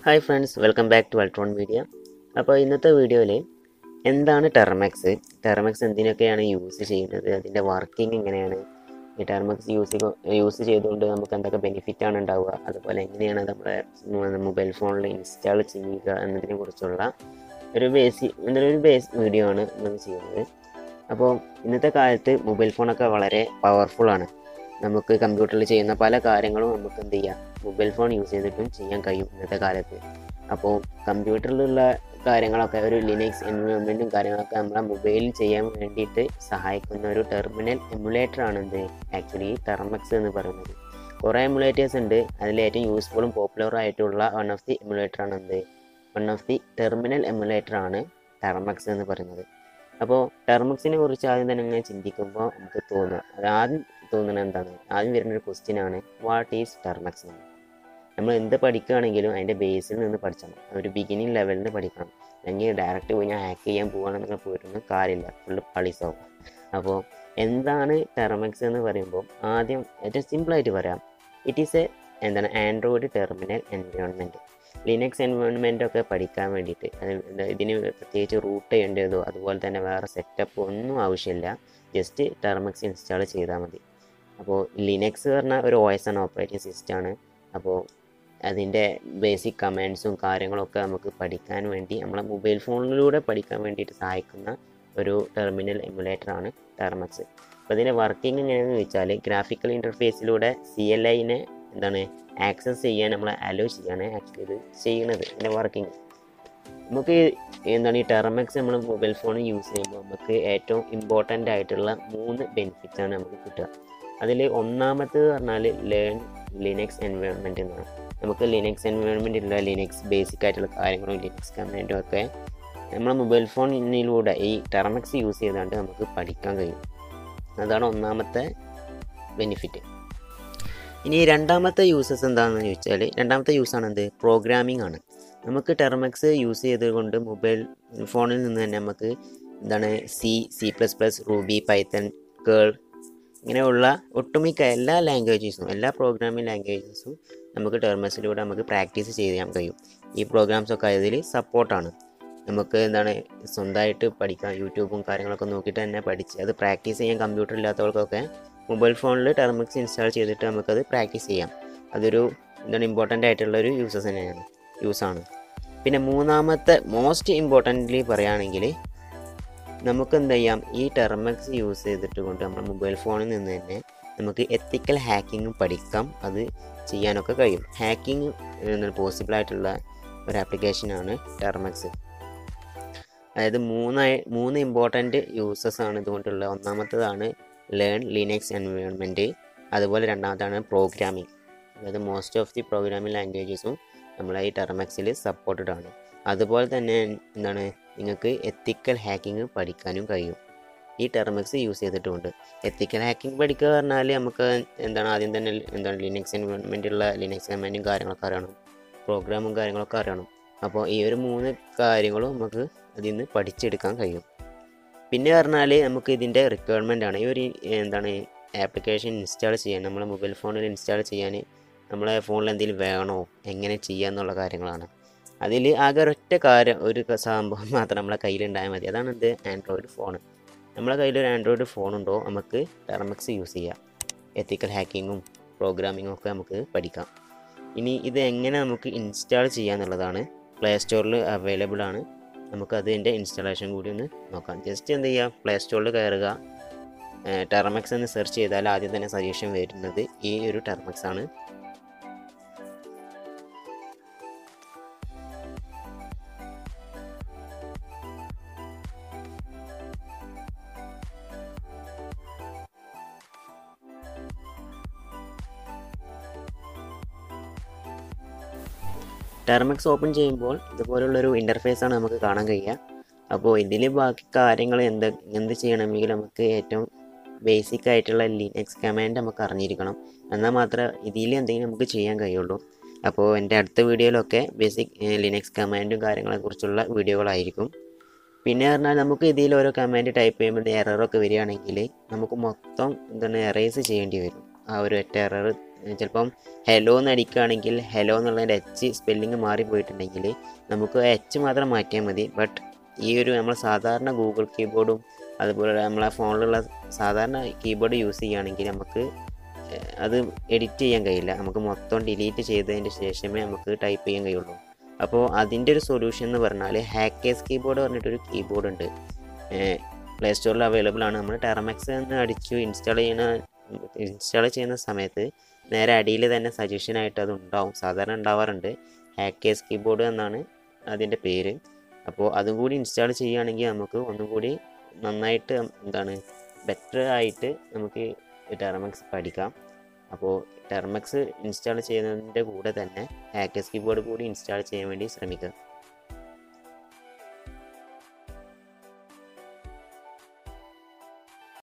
hi friends welcome back to Ultron Media അപ്പോൾ ഇന്നത്തെ വീഡിയോയിൽ എന്താണ് ടെർമെക്സ് ടെർമെക്സ് എന്തിനൊക്കെയാണ് യൂസ് ചെയ്യുന്നത് അതിൻ്റെ വർക്കിംഗ് എങ്ങനെയാണ് ഈ ടെർമെക്സ് യൂസ് യൂസ് ചെയ്തുകൊണ്ട് നമുക്ക് എന്തൊക്കെ ബെനിഫിറ്റ് ആണ് ഉണ്ടാവുക അതുപോലെ എങ്ങനെയാണ് നമ്മുടെ മൊബൈൽ ഫോണിൽ ഇൻസ്റ്റാൾ ചെയ്യുക എന്നതിനെ കുറിച്ചുള്ള ഒരു ബേസി ഒരു ബേസ് വീഡിയോ ആണ് നമ്മൾ ചെയ്യുന്നത് അപ്പോൾ ഇന്നത്തെ കാലത്ത് മൊബൈൽ ഫോണൊക്കെ വളരെ പവർഫുൾ ആണ് നമുക്ക് കമ്പ്യൂട്ടറിൽ ചെയ്യുന്ന പല കാര്യങ്ങളും നമുക്ക് എന്ത് ചെയ്യാം മൊബൈൽ ഫോൺ യൂസ് ചെയ്തിട്ടും ചെയ്യാൻ കഴിയും ഇന്നത്തെ കാലത്ത് അപ്പോൾ കമ്പ്യൂട്ടറിലുള്ള കാര്യങ്ങളൊക്കെ ഒരു ലിനക്സ് എൻവയോൺമെൻറ്റും കാര്യങ്ങളൊക്കെ നമ്മളെ മൊബൈലിൽ ചെയ്യാൻ വേണ്ടിയിട്ട് സഹായിക്കുന്ന ഒരു ടെർമിനൽ എമുലേറ്റർ ആണ് എന്ത് ആക്ച്വലി ടെർമക്സ് എന്ന് പറയുന്നത് കുറേ എമുലേറ്റേഴ്സ് ഉണ്ട് അതിൽ ഏറ്റവും യൂസ്ഫുള്ളും പോപ്പുലറും ആയിട്ടുള്ള വൺ ഓഫ് ദി എമുലേറ്റർ ആണ് എന്ത് one of the terminal emulator ആണ് ടെർമക്സ് എന്ന് പറയുന്നത് അപ്പോൾ ടെർമക്സിനെ കുറിച്ച് ആദ്യം തന്നെ ഇങ്ങനെ ചിന്തിക്കുമ്പോൾ നമുക്ക് തോന്നുക അത് ആദ്യം തോന്നുന്നത് എന്താണ് ആദ്യം വരുന്ന ഒരു ക്വസ്റ്റ്യൻ ആണ് വാട്ട് ഈസ് ടെർമക്സ് എന്ന് നമ്മൾ എന്ത് പഠിക്കുകയാണെങ്കിലും അതിൻ്റെ ബേസിൽ നിന്ന് പഠിച്ചണം ഒരു ബിഗിനിങ് ലെവലിൽ നിന്ന് പഠിക്കണം അല്ലെങ്കിൽ ഡയറക്റ്റ് പോയി ഞാൻ ഹാക്ക് ചെയ്യാൻ പോവുകയാണെന്നൊക്കെ പോയിട്ടൊന്നും കാര്യമില്ല ഫുള്ള് പളിസാവും അപ്പോൾ എന്താണ് ടെർമക്സ് എന്ന് പറയുമ്പോൾ ആദ്യം ഏറ്റവും സിമ്പിളായിട്ട് പറയാം ഇറ്റ് ഈസ് എ എന്താണ് Android terminal environment Linux environment ഒക്കെ പഠിക്കാൻ വേണ്ടിയിട്ട് അത് ഇതിന് പ്രത്യേകിച്ച് റൂട്ട് ചെയ്യേണ്ടതോ അതുപോലെ തന്നെ വേറെ സെറ്റപ്പ് ഒന്നും ആവശ്യമില്ല ജസ്റ്റ് ടെർമക്സ് ഇൻസ്റ്റാൾ ചെയ്താൽ മതി അപ്പോൾ ലിനക്സ് പറഞ്ഞാൽ ഒരു ഒ എസ് ആണ് ഓപ്പറേറ്റിംഗ് സിസ്റ്റമാണ് അപ്പോൾ അതിൻ്റെ ബേസിക് കമാൻഡ്സും കാര്യങ്ങളൊക്കെ നമുക്ക് പഠിക്കാൻ വേണ്ടി നമ്മളെ മൊബൈൽ ഫോണിലൂടെ പഠിക്കാൻ വേണ്ടിയിട്ട് സഹായിക്കുന്ന ഒരു ടെർമിനൽ എമുലേറ്റർ ആണ് ടെർമക്സ് അപ്പോൾ ഇതിൻ്റെ വർക്കിംഗ് എങ്ങനെയാണെന്ന് വെച്ചാൽ ഗ്രാഫിക്കൽ ഇൻ്റർഫേസിലൂടെ സി എൽ ഐനെ എന്താണ് ആക്സസ് ചെയ്യാൻ നമ്മളെ അലോ ചെയ്യാണ് ആക്ച്വലി ഇത് ചെയ്യുന്നത് ഇതിൻ്റെ വർക്കിംഗ് നമുക്ക് എന്താണ് ഈ ടെർമക്സ് നമ്മൾ മൊബൈൽ ഫോൺ യൂസ് ചെയ്യുമ്പോൾ നമുക്ക് ഏറ്റവും ഇമ്പോർട്ടൻ്റ് ആയിട്ടുള്ള മൂന്ന് ബെനിഫിറ്റ്സ് ആണ് നമുക്ക് കിട്ടുക അതിൽ ഒന്നാമത്തേത് പറഞ്ഞാൽ ലേൺ ലിനക്സ് എൻവയോൺമെൻറ്റ് എന്നാണ് നമുക്ക് ലിനക്സ് എൻവയോൺമെൻറ്റ് ഉള്ള ലിനക്സ് ബേസിക് ആയിട്ടുള്ള കാര്യങ്ങളും ലിനക്സ് കമാൻഡും ഒക്കെ നമ്മളെ മൊബൈൽ ഫോണിലൂടെ ഈ ടെർമക്സ് യൂസ് ചെയ്തുകൊണ്ട് നമുക്ക് പഠിക്കാൻ കഴിയും അതാണ് ഒന്നാമത്തെ ബെനിഫിറ്റ് ഇനി രണ്ടാമത്തെ യൂസസ് എന്താണെന്ന് ചോദിച്ചാൽ രണ്ടാമത്തെ യൂസാണ് എന്ത് പ്രോഗ്രാമിംഗ് ആണ് നമുക്ക് ടെർമക്സ് യൂസ് ചെയ്തുകൊണ്ട് മൊബൈൽ ഫോണിൽ നിന്ന് തന്നെ നമുക്ക് എന്താണ് C C plus plus Ruby Python കേൾ ഇങ്ങനെയുള്ള ഒട്ടുമിക്ക എല്ലാ ലാംഗ്വേജസും എല്ലാ പ്രോഗ്രാമിംഗ് ലാംഗ്വേജസും നമുക്ക് ടെർമസിലൂടെ നമുക്ക് പ്രാക്ടീസ് ചെയ്യാൻ കഴിയും ഈ പ്രോഗ്രാംസൊക്കെ അതിൽ സപ്പോർട്ടാണ് നമുക്ക് എന്താണ് സ്വന്തമായിട്ട് പഠിക്കാം യൂട്യൂബും കാര്യങ്ങളൊക്കെ നോക്കിയിട്ട് തന്നെ പഠിച്ച് അത് പ്രാക്ടീസ് ചെയ്യാൻ കമ്പ്യൂട്ടർ ഇല്ലാത്തവർക്കൊക്കെ മൊബൈൽ ഫോണിൽ ടെർമിക്സ് ഇൻസ്റ്റാൾ ചെയ്തിട്ട് നമുക്കത് പ്രാക്ടീസ് ചെയ്യാം അതൊരു എന്താണ് ഇമ്പോർട്ടൻ്റ് ആയിട്ടുള്ള ഒരു യൂസസ് തന്നെയാണ് യൂസാണ് പിന്നെ മൂന്നാമത്തെ മോസ്റ്റ് ഇമ്പോർട്ടൻ്റ്ലി പറയുകയാണെങ്കിൽ നമുക്ക് എന്ത് ചെയ്യാം ഈ ടെർമക്സ് യൂസ് ചെയ്തിട്ട് കൊണ്ട് നമ്മുടെ മൊബൈൽ ഫോണിൽ നിന്ന് തന്നെ നമുക്ക് എത്തിക്കൽ ഹാക്കിങ്ങും പഠിക്കാം അത് ചെയ്യാനൊക്കെ കഴിയും ഹാക്കിംഗ് പോസിബിൾ ആയിട്ടുള്ള ഒരു ആപ്ലിക്കേഷനാണ് ടെർമക്സ് അതായത് മൂന്നായി മൂന്ന് ഇമ്പോർട്ടൻറ്റ് യൂസസ് ആണ് ഇതുകൊണ്ടുള്ള ഒന്നാമത്തേതാണ് ലേൺ ലിനക്സ് എൻവയോൺമെൻറ്റ് അതുപോലെ രണ്ടാമതാണ് പ്രോഗ്രാമിംഗ് അതായത് മോസ്റ്റ് ഓഫ് ദി പ്രോഗ്രാമിംഗ് ലാംഗ്വേജസും നമ്മളെ ഈ ടെർമക്സിൽ സപ്പോർട്ടഡ് ആണ് അതുപോലെ തന്നെ എന്താണ് നിങ്ങൾക്ക് എത്തിക്കൽ ഹാക്കിംഗ് പഠിക്കാനും കഴിയും ഈ ടെർമക്സ് യൂസ് ചെയ്തിട്ടുണ്ട് എത്തിക്കൽ ഹാക്കിംഗ് പഠിക്കുക പറഞ്ഞാൽ നമുക്ക് എന്താണ് ആദ്യം തന്നെ എന്താണ് ലിനക്സ് എൻവയോൺമെൻറ്റുള്ള ലിനക്സ് കമാൻഡും കാര്യങ്ങളൊക്കെ അറിയണം പ്രോഗ്രാമും കാര്യങ്ങളൊക്കെ അറിയണം അപ്പോൾ ഈ ഒരു മൂന്ന് കാര്യങ്ങളും നമുക്ക് അതിൽ നിന്ന് പഠിച്ചെടുക്കാൻ കഴിയും പിന്നെ പറഞ്ഞാൽ നമുക്ക് ഇതിൻ്റെ റിക്വയർമെൻ്റ് ആണ് ഈ ഒരു എന്താണ് ആപ്ലിക്കേഷൻ ഇൻസ്റ്റാൾ ചെയ്യാൻ നമ്മളെ മൊബൈൽ ഫോണിൽ ഇൻസ്റ്റാൾ ചെയ്യാൻ നമ്മളെ ഫോണിൽ എന്തെങ്കിലും വേണോ എങ്ങനെ ചെയ്യുക എന്നുള്ള കാര്യങ്ങളാണ് അതിൽ ആകെ ഒരൊറ്റ കാര്യം ഒരു സംഭവം മാത്രം നമ്മളെ കയ്യിലുണ്ടായാൽ മതി അതാണ് എന്ത് ആൻഡ്രോയിഡ് ഫോൺ നമ്മളെ കയ്യിൽ ഒരു ആൻഡ്രോയിഡ് ഫോണുണ്ടോ നമുക്ക് ടെർമക്സ് യൂസ് ചെയ്യാം എത്തിക്കൽ ഹാക്കിങ്ങും പ്രോഗ്രാമിങ്ങും ഒക്കെ നമുക്ക് പഠിക്കാം ഇനി ഇത് എങ്ങനെ നമുക്ക് ഇൻസ്റ്റാൾ ചെയ്യാന്നുള്ളതാണ് പ്ലേ സ്റ്റോറിൽ അവൈലബിൾ ആണ് നമുക്ക് അതിൻ്റെ ഇൻസ്റ്റാളേഷൻ കൂടി ഒന്ന് നോക്കാം ജസ്റ്റ് എന്ത് ചെയ്യുക പ്ലേ സ്റ്റോറിൽ കയറുക ടെർമക്സ് എന്ന് സെർച്ച് ചെയ്താൽ ആദ്യം തന്നെ സജഷൻ വരുന്നത് ഈ ഒരു ടെർമക്സ് ആണ് ടെർമക്സ് ഓപ്പൺ ചെയ്യുമ്പോൾ ഇതുപോലുള്ളൊരു ഇൻ്റർഫേസ് ആണ് നമുക്ക് കാണാൻ കഴിയുക അപ്പോൾ ഇതിൽ ബാക്കി കാര്യങ്ങൾ എന്ത് എന്ത് ചെയ്യണമെങ്കിൽ നമുക്ക് ഏറ്റവും ബേസിക് ആയിട്ടുള്ള ലിനക്സ് കമാൻഡ് നമുക്ക് അറിഞ്ഞിരിക്കണം എന്നാൽ മാത്രമേ ഇതിൽ എന്തെങ്കിലും നമുക്ക് ചെയ്യാൻ കഴിയുള്ളൂ അപ്പോൾ എൻ്റെ അടുത്ത വീഡിയോയിലൊക്കെ ബേസിക് ലിനക്സ് കമാൻഡും കാര്യങ്ങളെക്കുറിച്ചുള്ള വീഡിയോകളായിരിക്കും പിന്നെ പറഞ്ഞാൽ നമുക്ക് ഇതിൽ ഓരോ കമാൻഡ് ടൈപ്പ് ചെയ്യുമ്പോൾ എററൊക്കെ വരികയാണെങ്കിൽ നമുക്ക് മൊത്തം എന്താണ് എറേസ് ചെയ്യേണ്ടി വരും ആ ഒരു ഒറ്റ എറർ ചിലപ്പം ഹെലോ എന്ന് അടിക്കുകയാണെങ്കിൽ ഹെലോ എന്നുള്ളതിൻ്റെ എച്ച് സ്പെല്ലിങ് മാറിപ്പോയിട്ടുണ്ടെങ്കിൽ നമുക്ക് എച്ച് മാത്രം മാറ്റിയാൽ മതി ബട്ട് ഈ ഒരു നമ്മൾ സാധാരണ ഗൂഗിൾ കീബോർഡും അതുപോലെ നമ്മളെ ഫോണിലുള്ള സാധാരണ കീബോർഡ് യൂസ് ചെയ്യുകയാണെങ്കിൽ നമുക്ക് ഏഹ്, അത് എഡിറ്റ് ചെയ്യാൻ കഴിയില്ല നമുക്ക് മൊത്തം ഡിലീറ്റ് ചെയ്തതിന് ശേഷമേ നമുക്ക് ടൈപ്പ് ചെയ്യാൻ കഴിയുള്ളൂ അപ്പോൾ അതിൻ്റെ ഒരു സൊല്യൂഷൻ എന്ന് പറഞ്ഞാൽ ഹാക്കേഴ്സ് കീബോർഡ് പറഞ്ഞിട്ടൊരു കീബോർഡ് ഉണ്ട് പ്ലേ സ്റ്റോറിൽ അവൈലബിൾ ആണ് നമ്മൾ ടെറമെക്സ് എന്ന് അടിച്ചു ഇൻസ്റ്റാൾ ചെയ്യുന്ന ഇൻസ്റ്റാൾ ചെയ്യുന്ന സമയത്ത് നേരെ അടിയിൽ തന്നെ സജഷനായിട്ട് അത് ഉണ്ടാവും സാധാരണ ഉണ്ടാവാറുണ്ട് ഹാക്കേഴ്സ് കീബോർഡ് എന്നാണ് അതിൻ്റെ പേര് അപ്പോൾ അതും കൂടി ഇൻസ്റ്റാൾ ചെയ്യുകയാണെങ്കിൽ നമുക്ക് ഒന്നും കൂടി നന്നായിട്ട് എന്താണ് ബെറ്റർ ആയിട്ട് നമുക്ക് ടെർമക്സ് പഠിക്കാം അപ്പോൾ ടെർമക്സ് ഇൻസ്റ്റാൾ ചെയ്യുന്നതിൻ്റെ കൂടെ തന്നെ ഹാക്കേഴ്സ് കീബോർഡ് കൂടി ഇൻസ്റ്റാൾ ചെയ്യാൻ വേണ്ടി ശ്രമിക്കുക